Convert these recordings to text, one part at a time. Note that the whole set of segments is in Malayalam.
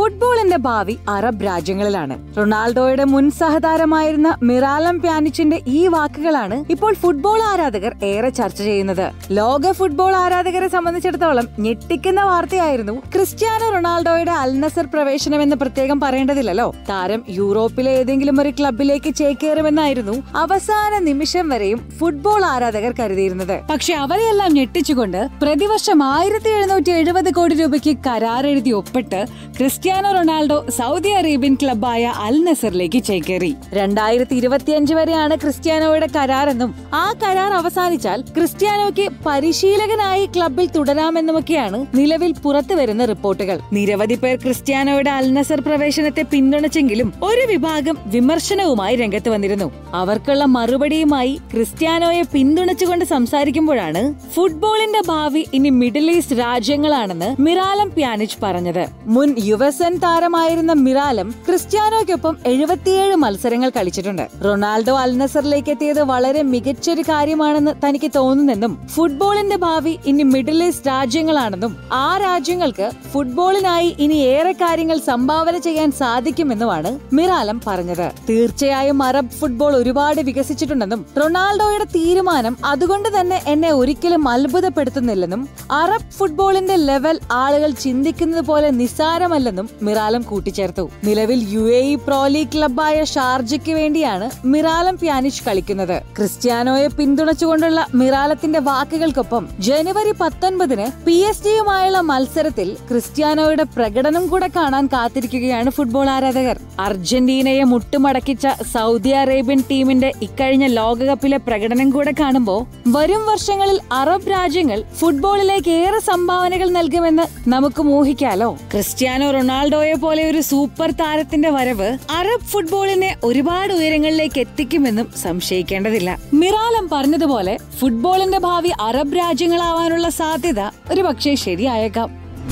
ഫുട്ബോളിന്റെ ഭാവി അറബ് രാജ്യങ്ങളിലാണ് റൊണാൾഡോയുടെ മുൻ സഹതാരമായിരുന്ന മിറാലം പ്യാനിച്ചിന്റെ ഈ വാക്കുകളാണ് ഇപ്പോൾ ഫുട്ബോൾ ആരാധകർ ഏറെ ചർച്ച ചെയ്യുന്നത് ലോക ഫുട്ബോൾ ആരാധകരെ സംബന്ധിച്ചിടത്തോളം ഞെട്ടിക്കുന്ന വാർത്തയായിരുന്നു ക്രിസ്ത്യാനോ റൊണാൾഡോയുടെ അൽനസർ പ്രവേശനം എന്ന് പ്രത്യേകം പറയേണ്ടതില്ലല്ലോ താരം യൂറോപ്പിലെ ഏതെങ്കിലും ഒരു ക്ലബിലേക്ക് ചേക്കേറുമെന്നായിരുന്നു അവസാന നിമിഷം വരെയും ഫുട്ബോൾ ആരാധകർ കരുതിയിരുന്നത് പക്ഷെ അവരെയെല്ലാം ഞെട്ടിച്ചുകൊണ്ട് പ്രതിവർഷം ആയിരത്തി എഴുന്നൂറ്റി എഴുപത് കോടി രൂപയ്ക്ക് കരാർ എഴുതി ഒപ്പിട്ട് ക്രിസ്ത്യാനോ റൊണാൾഡോ സൗദി അറേബ്യൻ ക്ലബായ അൽ നസറിലേക്ക് ചേക്കേറി രണ്ടായിരത്തി ഇരുപത്തിയഞ്ച് വരെയാണ് ക്രിസ്ത്യാനോയുടെ കരാറെന്നും ആ കരാർ അവസാനിച്ചാൽ ക്രിസ്ത്യാനോയ്ക്ക് പരിശീലകനായി ക്ലബിൽ തുടരാമെന്നുമൊക്കെയാണ് നിലവിൽ പുറത്തു വരുന്ന റിപ്പോർട്ടുകൾ നിരവധി പേർ ക്രിസ്ത്യാനോയുടെ അൽ നസർ പ്രവേശനത്തെ പിന്തുണച്ചെങ്കിലും ഒരു വിഭാഗം വിമർശനവുമായി രംഗത്ത് വന്നിരുന്നു അവർക്കുള്ള മറുപടിയുമായി ക്രിസ്ത്യാനോയെ പിന്തുണച്ചുകൊണ്ട് സംസാരിക്കുമ്പോഴാണ് ഫുട്ബോളിന്റെ ഭാവി ഇനി മിഡിൽ ഈസ്റ്റ് രാജ്യങ്ങളാണെന്ന് മിറാലം പ്യാനിച്ച് പറഞ്ഞത് മുൻ യുവസൻ താരമായിരുന്ന മിറാലം ക്രിസ്ത്യാനോയ്ക്കൊപ്പം എഴുപത്തിയേഴ് മത്സരങ്ങൾ കളിച്ചിട്ടുണ്ട് റൊണാൾഡോ അൽനസറിലേക്ക് എത്തിയത് വളരെ മികച്ചൊരു കാര്യമാണെന്ന് തനിക്ക് തോന്നുന്നെന്നും ഫുട്ബോളിന്റെ ഭാവി ഇനി മിഡിൽ ഈസ്റ്റ് രാജ്യങ്ങളാണെന്നും ആ രാജ്യങ്ങൾക്ക് ഫുട്ബോളിനായി ഇനി ഏറെ കാര്യങ്ങൾ സംഭാവന ചെയ്യാൻ സാധിക്കുമെന്നുമാണ് മിറാലം പറഞ്ഞത് തീർച്ചയായും അറബ് ഫുട്ബോൾ ഒരുപാട് വികസിച്ചിട്ടുണ്ടെന്നും റൊണാൾഡോയുടെ തീരുമാനം അതുകൊണ്ട് തന്നെ എന്നെ ഒരിക്കലും അത്ഭുതപ്പെടുത്തുന്നില്ലെന്നും അറബ് ഫുട്ബോളിന്റെ ലെവൽ ആളുകൾ ചിന്തിക്കുന്നത് പോലെ നിസ്സാരമല്ലെന്നും മിറാലം കൂട്ടിച്ചേർത്തു നിലവിൽ U A E pro league ക്ലബായ ഷാർജയ്ക്ക് വേണ്ടിയാണ് മിറാലം പ്യാനിഷ് കളിക്കുന്നത് ക്രിസ്ത്യാനോയെ പിന്തുണച്ചുകൊണ്ടുള്ള മിറാലത്തിന്റെ വാക്കുകൾക്കൊപ്പം ജനുവരി പത്തൊൻപതിന് പി എസ് ജിയുമായുള്ള മത്സരത്തിൽ ക്രിസ്ത്യാനോയുടെ പ്രകടനം കൂടെ കാണാൻ കാത്തിരിക്കുകയാണ് ഫുട്ബോൾ ആരാധകർ അർജന്റീനയെ മുട്ടുമടക്കിച്ച സൗദി അറേബ്യൻ ടീമിന്റെ ഇക്കഴിഞ്ഞ ലോകകപ്പിലെ പ്രകടനം കൂടെ കാണുമ്പോൾ വരും വർഷങ്ങളിൽ അറബ് രാജ്യങ്ങൾ ഫുട്ബോളിലേക്ക് ഏറെ സംഭാവനകൾ നൽകുമെന്ന് നമുക്ക് ഊഹിക്കാലോ ക്രിസ്ത്യാനോ റൊണാൾഡോയെ പോലെ ഒരു സൂപ്പർ താരത്തിന്റെ വരവ് അറബ് ഫുട്ബോളിനെ ഒരുപാട് ഉയരങ്ങളിലേക്ക് എത്തിക്കുമെന്നും സംശയിക്കേണ്ടതില്ല മിറാലം പറഞ്ഞതുപോലെ ഫുട്ബോളിന്റെ ഭാവി അറബ് രാജ്യങ്ങളാവാനുള്ള സാധ്യത ഒരു പക്ഷേ ശരിയായേക്കാം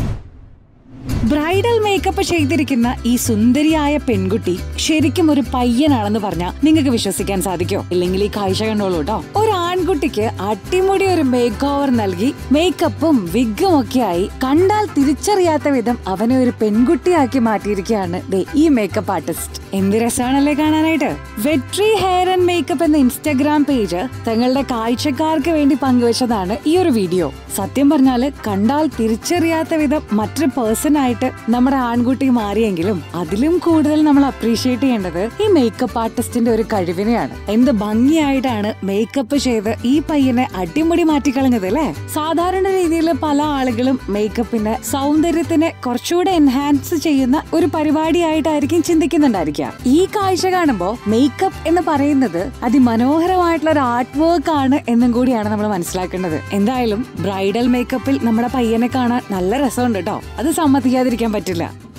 ബ്രൈഡൽ മേക്കപ്പ് ചെയ്തിരിക്കുന്ന ഈ സുന്ദരിയായ പെൺകുട്ടി ശരിക്കും ഒരു പയ്യനാണെന്ന് പറഞ്ഞാൽ നിങ്ങൾക്ക് വിശ്വസിക്കാൻ സാധിക്കോ ഇല്ലെങ്കിൽ ഈ കാഴ്ച കണ്ടോളൂ കേട്ടോ ഒരു ആൺകുട്ടിക്ക് അടിമുടി ഒരു മേക്ക് ഓവർ നൽകി മേക്കപ്പും വിഗും ഒക്കെ ആയി കണ്ടാൽ തിരിച്ചറിയാത്ത വിധം അവനെ ഒരു പെൺകുട്ടിയാക്കി മാറ്റിയിരിക്കുകയാണ് ദേ ഈ മേക്കപ്പ് ആർട്ടിസ്റ്റ് എന്ത് രസമാണല്ലേ കാണാനായിട്ട് വെട്രി ഹെയർ ആൻഡ് മേക്കപ്പ് എന്ന ഇൻസ്റ്റാഗ്രാം പേജ് തങ്ങളുടെ കാഴ്ചക്കാർക്ക് വേണ്ടി പങ്കുവച്ചതാണ് ഈ ഒരു വീഡിയോ സത്യം പറഞ്ഞാല് കണ്ടാൽ തിരിച്ചറിയാത്ത വിധം മറ്റൊരു പേഴ്സൺ ആയിട്ട് നമ്മുടെ ആൺകുട്ടി മാറിയെങ്കിലും അതിലും കൂടുതൽ നമ്മൾ അപ്രീഷിയേറ്റ് ചെയ്യേണ്ടത് ഈ മേക്കപ്പ് ആർട്ടിസ്റ്റിന്റെ ഒരു കഴിവിനെയാണ് എന്ത് ഭംഗിയായിട്ടാണ് മേക്കപ്പ് ചെയ്ത് ഈ പയ്യനെ അടിമുടി മാറ്റിക്കളഞ്ഞത് അല്ലേ സാധാരണ രീതിയിൽ പല ആളുകളും മേക്കപ്പിന് സൗന്ദര്യത്തിനെ കുറച്ചുകൂടെ എൻഹാൻസ് ചെയ്യുന്ന ഒരു പരിപാടിയായിട്ടായിരിക്കും ചിന്തിക്കുന്നുണ്ടായിരിക്കുക ഈ കാഴ്ച കാണുമ്പോൾ മേക്കപ്പ് എന്ന് പറയുന്നത് അതിമനോഹരമായിട്ടുള്ള ഒരു ആർട്ട് വർക്ക് ആണ് എന്നും കൂടിയാണ് നമ്മൾ മനസ്സിലാക്കേണ്ടത് എന്തായാലും ബ്രൈഡൽ മേക്കപ്പിൽ നമ്മുടെ പയ്യനെ കാണാൻ നല്ല രസമുണ്ട് കേട്ടോ അത് സമ്മതിക്കാതിരിക്കാൻ പറ്റില്ല